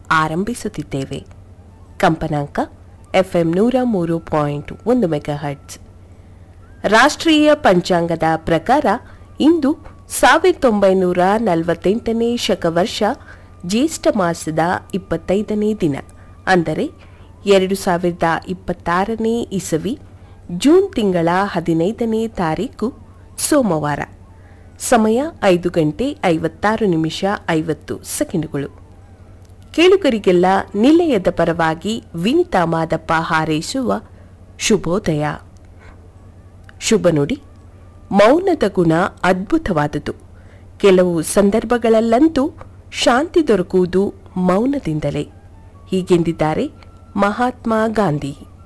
ಆರಂಭಿಸುತ್ತಿದ್ದೇವೆ ಕಂಪನಾಂಕ ಎಫ್ಎಂ ನೂರ ಮೂರು ಪಾಯಿಂಟ್ ಒಂದು ಮೆಗಾಹರ್ಟ್ಸ್ ರಾಷ್ಟ್ರೀಯ ಪಂಚಾಂಗದ ಪ್ರಕಾರ ಇಂದು ಸಾವಿರದ ಒಂಬೈನೂರ ನಲವತ್ತೆಂಟನೇ ಶಕವರ್ಷ ಜ್ಯೇಷ್ಠ ಮಾಸದ ಇಪ್ಪತ್ತೈದನೇ ದಿನ ಅಂದರೆ ಎರಡು ಸಾವಿರದ ಇಪ್ಪತ್ತಾರನೇ ಇಸವಿ ಜೂನ್ ತಿಂಗಳ ಹದಿನೈದನೇ ತಾರೀಕು ಸೋಮವಾರ ಸಮಯ ಐದು ಗಂಟೆ ಐವತ್ತಾರು ನಿಮಿಷ ಐವತ್ತು ಸೆಕೆಂಡುಗಳು ಕೇಳುಗರಿಗೆಲ್ಲ ನಿಲಯದ ಪರವಾಗಿ ವಿನಿತಾ ಮಾದಪ್ಪ ಹಾರೈಸುವ ಶುಭೋದಯ ಶುಭ ನುಡಿ ಮೌನದ ಗುಣ ಅದ್ಭುತವಾದುದು ಕೆಲವು ಸಂದರ್ಭಗಳಲ್ಲಂತೂ ಶಾಂತಿ ದೊರಕುವುದು ಮೌನದಿಂದಲೇ ಹೀಗೆಂದಿದ್ದಾರೆ ಮಹಾತ್ಮ ಗಾಂಧಿ